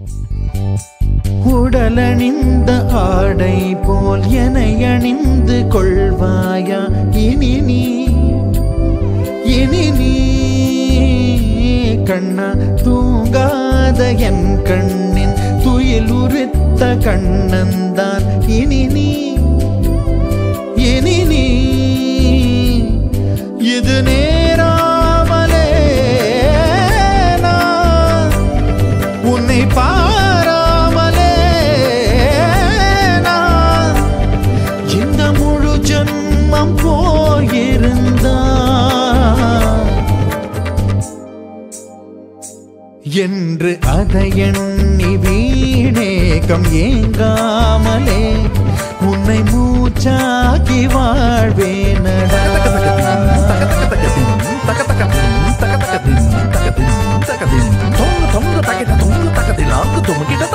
உடலணிந்த ஆடை போல் என அணிந்து கொள்வாயா இனி நீ இனி நீ கண்ணா தூங்காத என் கண்ணின் துயில் உரித்த கண்ணந்தான் இனி நீ இனி நீ இது நேராமலே நான் உன்னை பாராமலே நான் இந்த முழு ஜன்மம் போயிருந்தா என்று அதை எண்ணி வீணேகம் ஏங்காமலே உன்னை மூச்சாக்கி வாழ்வேனடா தொங்கு தொங்கு தக்கிட்ட தொங்கு தக்கத்தில் அங்கு தொங்கிட்ட